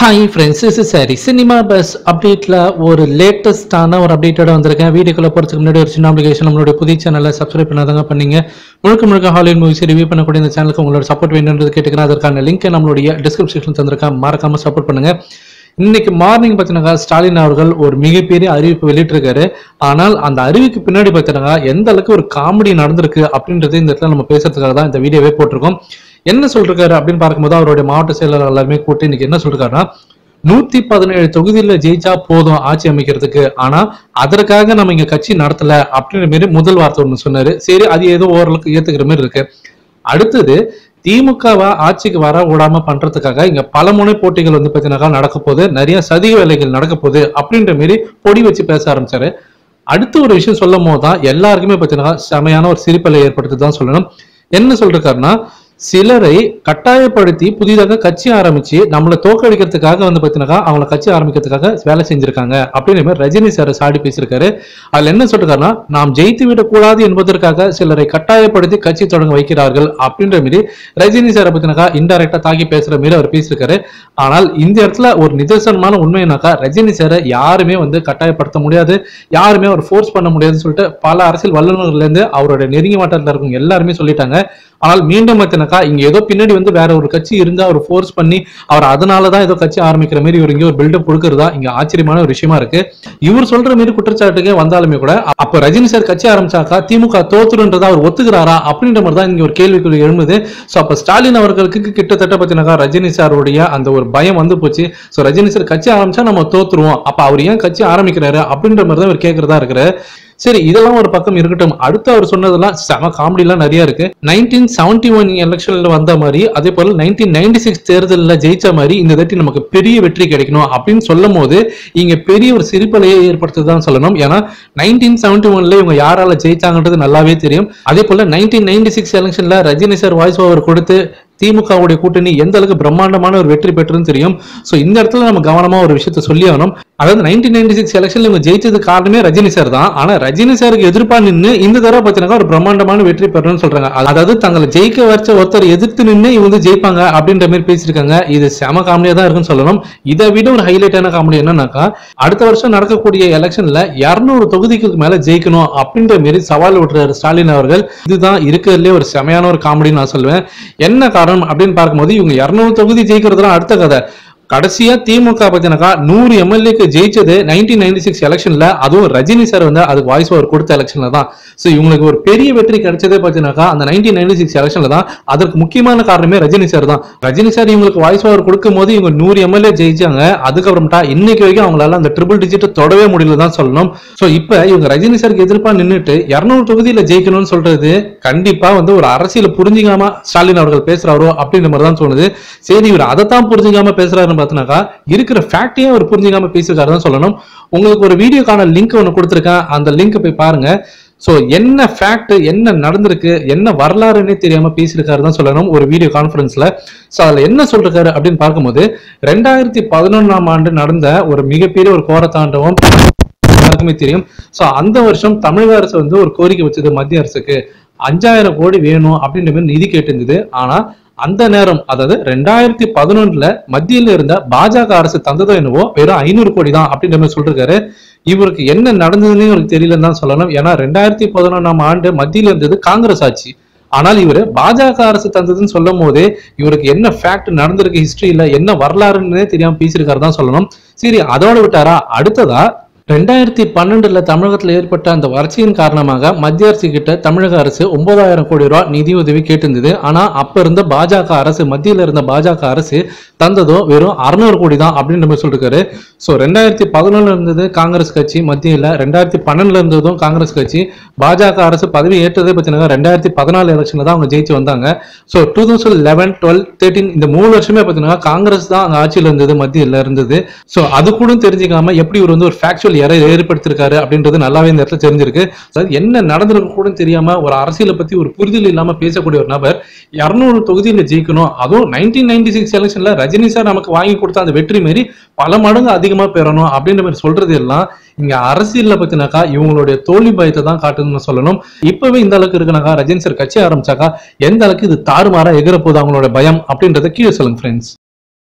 hi friends இஸ் சரி cinema buzz அப்டேட்டில் ஒரு லேட்டஸ்டான ஒரு அப்டேட்டோட வந்திருக்கேன் வீடியோக்குள்ள போகிறதுக்கு முன்னாடி ஒரு சின்ன அப்ளிகேஷன் நம்மளுடைய புதிய சேனலை சப்ஸ்கிரைப் பண்ணாதங்க பண்ணீங்க முழுக்க முழுக்க ஹாலிவுட் மூவிஸ் ரிவ்யூ பண்ணக்கூடிய இந்த சேனலுக்கு உங்களோட சப்போர்ட் வேணுன்றது கேட்டுக்கிறேன் அதற்கான லிங்க் நம்மளுடைய டிஸ்கிரிப்ஷன் தந்திருக்கேன் மறக்காம சப்போர்ட் பண்ணுங்க இன்னைக்கு மார்னிங் பார்த்தீங்கன்னா ஸ்டாலின் அவர்கள் ஒரு மிகப்பெரிய அறிவிப்பு வெளியிட்டிருக்காரு ஆனால் அந்த அறிவிக்கு பின்னாடி பார்த்தீங்கன்னா எந்த அளவுக்கு ஒரு காமெடி நடந்திருக்கு அப்படின்றது இந்த இடத்துல நம்ம பேசுறதுக்காக தான் இந்த வீடியோவே போட்டிருக்கோம் என்ன சொல்றாரு அப்படின்னு பார்க்கும்போது அவருடைய மாவட்ட செயலாளர் எல்லாருமே கூட்டி இன்னைக்கு என்ன சொல்றாருன்னா நூத்தி பதினேழு தொகுதியில ஜெயிச்சா போதும் ஆட்சி அமைக்கிறதுக்கு ஆனா அதற்காக நம்ம இங்க கட்சி நடத்தல அப்படின்ற மாதிரி முதல் வார்த்தை ஒண்ணு சொன்னாரு சரி அது ஏதோ ஓரளவுக்கு ஏத்துக்கிற மாதிரி இருக்கு அடுத்தது திமுகவை ஆட்சிக்கு வர விடாம பண்றதுக்காக இங்க பல முனை போட்டிகள் வந்து பார்த்தீங்கன்னா நடக்க போகுது நிறைய சதி வேலைகள் நடக்க போகுது அப்படின்ற மாதிரி பொடி வச்சு பேச ஆரம்பிச்சாரு அடுத்த ஒரு விஷயம் சொல்லும் போது தான் எல்லாருக்குமே பார்த்தீங்கன்னா செமையான ஒரு சிரிப்பலை ஏற்படுத்தி தான் சொல்லணும் என்ன சொல்றாருன்னா சிலரை கட்டாயப்படுத்தி புதிதாக கட்சி ஆரம்பிச்சு நம்மளை தோக்கடிக்கிறதுக்காக வந்து பார்த்தீங்கன்னா அவங்கள கட்சி ஆரம்பிக்கிறதுக்காக வேலை செஞ்சிருக்காங்க அப்படின்ற மாதிரி ரஜினி சார் சாடி பேசியிருக்காரு அதுல என்ன சொல்றாருன்னா நாம் ஜெயித்து விடக்கூடாது என்பதற்காக சிலரை கட்டாயப்படுத்தி கட்சி தொடங்க வைக்கிறார்கள் அப்படின்ற மாதிரி ரஜினி சாரை பத்தினாக்கா இன்டைரக்டா தாக்கி பேசுற மாதிரி அவர் பேசியிருக்காரு ஆனால் இந்த இடத்துல ஒரு நிதர்சனமான உண்மைனாக்கா ரஜினி சாரை யாருமே வந்து கட்டாயப்படுத்த முடியாது யாருமே அவர் ஃபோர்ஸ் பண்ண முடியாதுன்னு சொல்லிட்டு பல அரசியல் வல்லுநர்கள்ல இருந்து அவரோட நெருங்கிய மாட்டத்தில் இருக்கவங்க எல்லாருமே சொல்லிட்டாங்க ஆனால் மீண்டும் பார்த்தீங்கன்னாக்கா இங்க ஏதோ பின்னாடி வந்து வேற ஒரு கட்சி இருந்தா அவர் ஃபோர்ஸ் பண்ணி அவர் அதனாலதான் ஏதோ கட்சி ஆரம்பிக்கிற மாதிரி இவர் இங்க ஒரு பில்டப் கொடுக்கறதா இங்க ஆச்சரியமான ஒரு விஷயமா இருக்கு இவர் சொல்ற மாதிரி குற்றச்சாட்டுக்கு வந்தாலுமே கூட அப்ப ரஜினி சார் கட்சி ஆரம்பிச்சாக்கா திமுக தோத்துருன்றதா அவர் ஒத்துக்கிறாரா அப்படின்ற மாதிரி தான் இங்க ஒரு கேள்விக்குறி எழும்புது சோ அப்ப ஸ்டாலின் அவர்களுக்கு கிட்டத்தட்ட பார்த்தீங்கன்னா ரஜினி சாருடைய அந்த ஒரு பயம் வந்து போச்சு சோ ரஜினி சார் கட்சி ஆரம்பிச்சா நம்ம தோத்துருவோம் அப்ப அவர் ஏன் கட்சி ஆரம்பிக்கிறாரு அப்படின்ற மாதிரி தான் இவர் கேட்கறதா இருக்கிறாரு சரி இதெல்லாம் ஒரு பக்கம் இருக்கட்டும் அடுத்து அவர் சொன்னதெல்லாம் செம காமெடிலாம் நிறைய இருக்கு நைன்டீன் செவன்டி ஒன் எலெக்ஷன்ல வந்த மாதிரி அதே போல நைன்டீன் நைன்டி சிக்ஸ் தேர்தலில் ஜெயிச்ச மாதிரி இந்த தாட்டி நமக்கு பெரிய வெற்றி கிடைக்கணும் அப்படின்னு சொல்லும் போது இங்க பெரிய ஒரு சிரிப்பலையை ஏற்படுத்துதான் சொல்லணும் ஏன்னா நைன்டீன் செவன்டி ஒன்ல இவங்க யாரால ஜெயிச்சாங்கன்றது நல்லாவே தெரியும் அதே போல நைன்டீன் நைன்டி சிக்ஸ் எலெக்ஷன்ல ரஜினி சார் வாய்ஸ் ஓவர் கொடுத்து திமுகவுடைய கூட்டணி எந்த அளவுக்கு பிரம்மாண்டமான ஒரு வெற்றி பெற்றுன்னு தெரியும் சோ இந்த இடத்துல நம்ம கவனமா ஒரு விஷயத்த சொல்லி ஆகணும் அதாவது நைன்டீன் நைன்டி சிக்ஸ் எலெக்ஷன்ல இவங்க ஜெயிச்சது காரணமே ரஜினி சார் தான் ஆனா ரஜினி சாருக்கு எதிர்ப்பா நின்று இந்த தடவை பார்த்தீங்கன்னா ஒரு பிரம்மாண்டமான வெற்றி பெறணும்னு சொல்றாங்க அதாவது தங்களை ஜெயிக்க வச்ச ஒருத்தர் எதிர்த்து நின்று இவங்க வந்து ஜெயிப்பாங்க அப்படின்ற மாதிரி பேசியிருக்காங்க இது செம காமெடியா தான் இருக்குன்னு சொல்லணும் இதை விட ஒரு ஹைலைட்டான காமெடி என்னன்னாக்கா அடுத்த வருஷம் நடக்கக்கூடிய எலெக்ஷன்ல இருநூறு தொகுதிக்கு மேல ஜெயிக்கணும் அப்படின்ற மாதிரி சவால் விட்டுறாரு ஸ்டாலின் அவர்கள் இதுதான் இருக்கிறதுலே ஒரு செமையான ஒரு காமெடின்னு நான் சொல்லுவேன் என்ன காரணம் அப்படின்னு பார்க்கும்போது இவங்க இருநூறு தொகுதி ஜெயிக்கிறதுலாம் அடுத்த கதை கடைசியா திமுக பத்தினக்கா நூறு எம்எல்ஏக்கு ஜெயிச்சது நைன்டீன் நைன்டி சிக்ஸ் எலெக்ஷன்ல அதுவும் ரஜினி சார் வந்து அதுக்கு வாய்ஸ் ஓவர் கொடுத்த எலெக்ஷன்ல தான் சோ இவங்களுக்கு ஒரு பெரிய வெற்றி கிடைச்சதே பாத்தீங்கன்னாக்கா அந்த நைன்டீன் நைன்டி சிக்ஸ் எலெக்ஷன்ல தான் அதற்கு முக்கியமான காரணமே ரஜினி சார் தான் ரஜினி சார் இவங்களுக்கு வாய்ஸ் ஓவர் கொடுக்கும் போது இவங்க நூறு எம்எல்ஏ ஜெயிச்சாங்க அதுக்கப்புறமேட்டா இன்னைக்கு வரைக்கும் அவங்களால அந்த ட்ரிபிள் டிஜிட் தொடவே முடியல தான் சொல்லணும் சோ இப்ப இவங்க ரஜினி சாருக்கு எதிர்ப்பா நின்னுட்டு இருநூறு தொகுதியில ஜெயிக்கணும்னு சொல்றது கண்டிப்பா வந்து ஒரு அரசியல புரிஞ்சுக்காம ஸ்டாலின் அவர்கள் பேசுறாரோ அப்படின்ற மாதிரி தான் தோணுது சரி இவர் அதைத்தான் புரிஞ்சுக்காம பேசுறாருன்னு பார்த்தினாக்கா இருக்கிற ஃபேக்டையே அவர் புரிஞ்சுக்காம பேசியிருக்காரு தான் சொல்லணும் உங்களுக்கு ஒரு வீடியோக்கான லிங்க் ஒன்று கொடுத்துருக்கேன் அந்த லிங்க் போய் பாருங்க ஸோ என்ன ஃபேக்ட் என்ன நடந்திருக்கு என்ன வரலாறுன்னே தெரியாம பேசியிருக்காரு தான் சொல்லணும் ஒரு வீடியோ கான்ஃபரன்ஸ்ல ஸோ அதில் என்ன சொல்றாரு அப்படின்னு பார்க்கும்போது ரெண்டாயிரத்தி பதினொன்றாம் ஆண்டு நடந்த ஒரு மிகப்பெரிய ஒரு கோரத்தாண்டவம் எல்லாருக்குமே தெரியும் ஸோ அந்த வருஷம் தமிழக அரசு வந்து ஒரு கோரிக்கை வச்சது மத்திய அரசுக்கு அஞ்சாயிரம் கோடி வேணும் அப்படின்ற மாதிரி நிதி கேட்டிருந்தது ஆனா அந்த நேரம் அதாவது ரெண்டாயிரத்தி பதினொன்றுல மத்தியில இருந்த பாஜக அரசு தந்ததோ என்னவோ வெறும் ஐநூறு கோடி தான் அப்படின்ற மாதிரி சொல்லிருக்காரு இவருக்கு என்ன நடந்ததுன்னு இவருக்கு தெரியலன்னு தான் சொல்லணும் ஏன்னா ரெண்டாயிரத்தி பதினொன்றாம் ஆண்டு மத்தியில இருந்தது காங்கிரஸ் ஆட்சி ஆனால் இவர் பாஜக அரசு தந்ததுன்னு சொல்லும் போதே இவருக்கு என்ன ஃபேக்ட் நடந்திருக்கு ஹிஸ்டரியில என்ன வரலாறுன்னு தெரியாம பேசியிருக்காரு தான் சொல்லணும் சரி அதோட விட்டாரா அடுத்ததா ரெண்டாயிரத்தி பன்னெண்டுல தமிழகத்தில் ஏற்பட்ட அந்த வறட்சியின் காரணமாக மத்திய அரசு கிட்ட தமிழக அரசு ஒன்பதாயிரம் கோடி ரூபாய் நிதி உதவி கேட்டிருந்தது ஆனா அப்ப இருந்த பாஜக அரசு மத்தியில இருந்த பாஜக அரசு தந்ததோ வெறும் அறுநூறு கோடி தான் அப்படின்ற மாதிரி சொல்லிருக்காரு ஸோ ரெண்டாயிரத்தி பதினொன்னுல இருந்தது காங்கிரஸ் கட்சி மத்தியில ரெண்டாயிரத்தி பன்னெண்டுல இருந்ததும் காங்கிரஸ் கட்சி பாஜக அரசு பதவி ஏற்றதே பார்த்தீங்கன்னா ரெண்டாயிரத்தி பதினாலு எலெக்ஷன்ல தான் அவங்க ஜெயிச்சு வந்தாங்க so two thousand eleven twelve thirteen இந்த மூணு வருஷமே பார்த்தீங்கன்னா காங்கிரஸ் தான் அங்க ஆட்சியில் இருந்தது மத்தியில் இருந்தது ஸோ அது கூட தெரிஞ்சுக்காம எப்படி இவர் வந்து ஒரு ஃபேக்சுவல் யாரை ஏற்படுத்திருக்காரு அப்படின்றது நல்லாவே இந்த இடத்துல தெரிஞ்சிருக்கு அதாவது என்ன நடந்திருக்கு கூட தெரியாம ஒரு அரசியலை பத்தி ஒரு புரிதல் இல்லாம பேசக்கூடிய ஒரு நபர் இருநூறு தொகுதியில ஜெயிக்கணும் அதுவும் நைன்டீன் நைன்டி சிக்ஸ் எலெக்ஷன்ல ரஜினி சார் நமக்கு வாங்கி கொடுத்த அந்த வெற்றி மாரி பல மடங்கு அதிகமா பெறணும் அப்படின்ற மாதிரி சொல்றது எல்லாம் இங்க அரசியல்ல பத்தினாக்கா இவங்களுடைய தோல்வி பயத்தை தான் காட்டுதுன்னு சொல்லணும் இப்பவே இந்த அளவுக்கு இருக்குனாக்கா ரஜினி சார் கட்சி ஆரம்பிச்சாக்கா எந்த அளவுக்கு இது தாறுமாறா எகிற போகுது அவங்களோட பயம் அப்படின்றத கீழே சொல்லுங்க ஃப்ரெண்ட்ஸ்